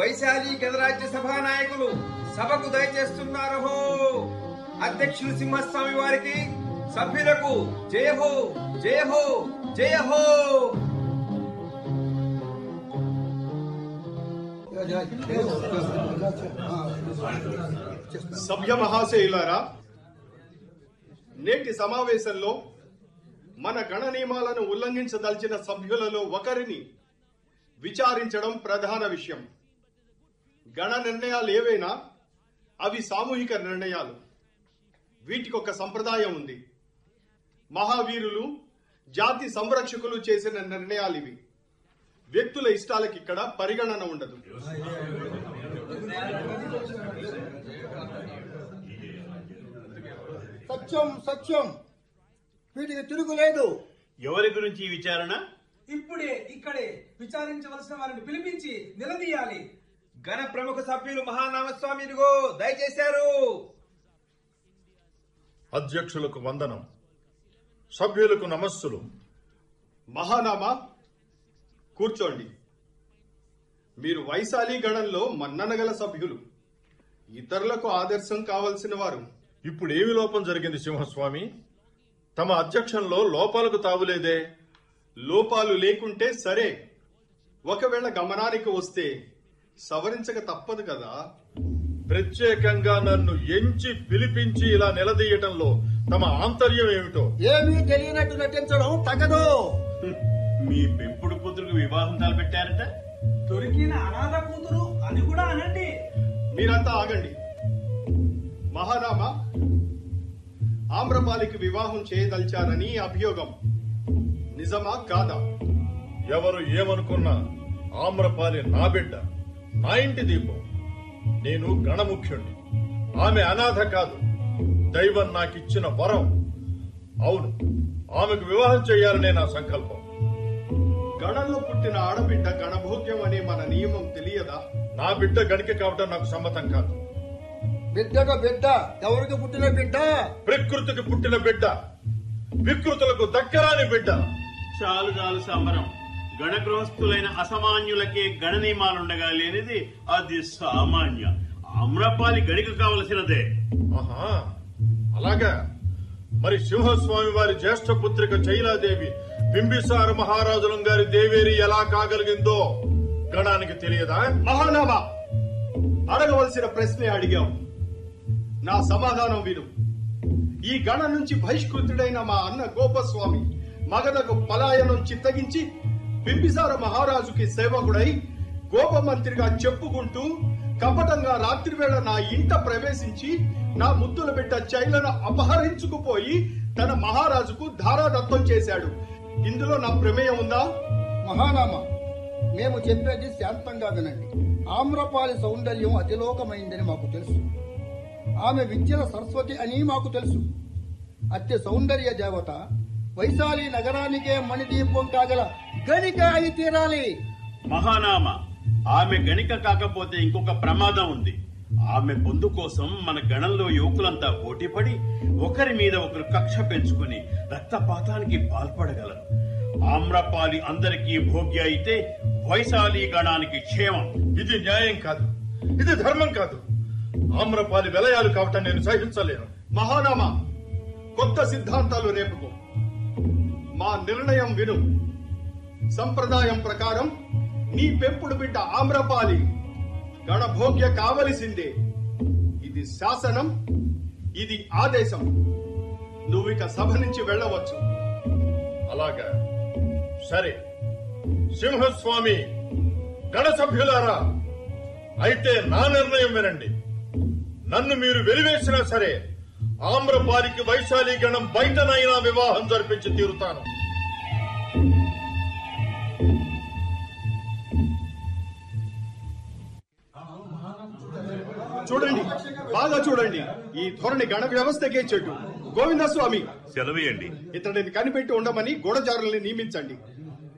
వైశాలి గణరాజ్య సభా నాయకులు సభకు దయచేస్తున్నారు అధ్యక్షులు సింహస్వామి వారికి సభ్యులకు జయ హో జయ హో జయ హో సభ్య మహాశయులారా నేటి సమావేశంలో మన గణ నియమాలను ఉల్లంఘించదలిచిన సభ్యులలో ఒకరిని విచారించడం ప్రధాన విషయం గణ నిర్ణయాలు ఏవైనా అవి సామూహిక నిర్ణయాలు వీటికి ఒక సంప్రదాయం ఉంది మహావీరులు జాతి సంరక్షకులు చేసిన నిర్ణయాలు ఇవి వ్యక్తుల ఇష్టాలకు ఇక్కడ పరిగణన ఉండదు సత్యం సత్యం వీటికి తిరుగులేదు ఎవరి గురించి ఈ విచారణ ఇప్పుడే ఇక్కడే విచారించవలసిన వారిని పిలిపించి నిలదీయాలి గణ ప్రముఖ సభ్యులు మహానామస్వామి ఇదిగో దయచేశారు అధ్యక్షులకు వందనం సభ్యులకు నమస్సులు మహానామా కూర్చోండి మీరు వైశాలి గణంలో మన్ననగల సభ్యులు ఇతరులకు ఆదర్శం కావలసిన వారు ఇప్పుడు ఏమి లోపం జరిగింది సింహస్వామి తమ అధ్యక్షంలో లోపాలకు తావులేదే లోపాలు లేకుంటే సరే ఒకవేళ గమనానికి వస్తే సవరించక తప్పదు కదా ప్రత్యేకంగా నన్ను ఎంచి పిలిపించి ఇలా నిలదీయటంలో తమ ఆంతర్యం ఏమిటో ఏమీ తెలియనట్టు నటించడం తగదు హ్మ్. మీ పెంపుడు కూతురుకు వివాహం తలపెట్టారట దొరికిన అనాథ కూతురు అని కూడా అనండి మీరంతా ఆగండి మహానామా ఆమ్రపాలికి వివాహం చేయదలిచారని అభియోగం నిజమా కాదా ఎవరు ఏమనుకున్నా ఆమ్రపాలి నా బిడ్డ నా ఇంటి దీపం నేను గణముఖ్యుణ్ణి ఆమె అనాథ కాదు దైవం నాకిచ్చిన వరం అవును ఆమెకు వివాహం చేయాలనే నా సంకల్పం గణంలో పుట్టిన ఆడబిడ్డ గణభోగ్యం అనే మన నియమం తెలియదా నా బిడ్డ గణిక కావటం నాకు సమ్మతం కాదు బిడ్డకు బిడ్డ ఎవరికి పుట్టిన బిడ్డ ప్రకృతికి పుట్టిన బిడ్డ వికృతులకు దక్కరాని బిడ్డ చాలు చాలు సంబరం గణగృహస్థులైన అసామాన్యులకే గణ నియమాలుండగా లేనిది అది సామాన్య ఆమ్రపాలి గడిక కావలసినదే ఆహా అలాగా మరి సింహస్వామి వారి జ్యేష్ఠ పుత్రిక చైలాదేవి బింబిసార మహారాజులం గారి దేవేరి ఎలా కాగలిగిందో గణానికి తెలియదా మహానామా అడగవలసిన ప్రశ్నే అడిగాం నా సమాధానం విను ఈ గణ నుంచి బహిష్కృతుడైన మా అన్న గోపస్వామి మగధకు పలాయనం చిత్తగించి బింబిసార మహారాజుకి సేవకుడై గోపమంత్రిగా చెప్పుకుంటూ కపటంగా రాత్రివేళ నా ఇంట ప్రవేశించి నా ముద్దుల బిడ్డ చైలను అపహరించుకుపోయి తన మహారాజుకు ధారాదత్తం చేశాడు ఇందులో నా ప్రమేయం ఉందా మహానామ మేము చెప్పేది శాంతంగా వినండి ఆమ్రపాలి సౌందర్యం అతిలోకమైందని మాకు తెలుసు ఆమె విద్యల సరస్వతి అని మాకు తెలుసు అత్య సౌందర్య దేవత వైశాలి నగరానికే మణిదీపం కాగల గణిక అయి తీరాలి మహానామ ఆమె గణిక కాకపోతే ఇంకొక ప్రమాదం ఉంది ఆమె పొందు కోసం మన గణంలో యువకులంతా పోటీపడి ఒకరి మీద ఒకరు కక్ష పెంచుకుని రక్తపాతానికి పాల్పడగలరు ఆమ్రపాలి అందరికీ భోగ్య అయితే వైశాలి గణానికి క్షేమం ఇది న్యాయం కాదు ఇది ధర్మం కాదు ఆమ్రపాలి విలయాలు కావటం నేను సహించలేను మహానామా కొత్త సిద్ధాంతాలు రేపుకో మా నిర్ణయం విను సంప్రదాయం ప్రకారం నీ పెంపుడు బిడ్డ ఆమ్రపాలి గణభోగ్య కావలసిందే ఇది శాసనం ఇది ఆదేశం నువ్విక సభ నుంచి వెళ్ళవచ్చు అలాగా సరే సింహస్వామి గణ సభ్యులారా అయితే నా నిర్ణయం వినండి నన్ను మీరు వెలివేసినా సరే ఆమ్రపాలికి వైశాలి గణం బయటనైనా వివాహం జరిపించి తీరుతాను చూడండి బాగా చూడండి ఈ ధోరణి గణ వ్యవస్థకే చెట్టు గోవిందస్వామి సెలవేయండి ఇతడిని కనిపెట్టి ఉండమని గూఢచారుల్ని నియమించండి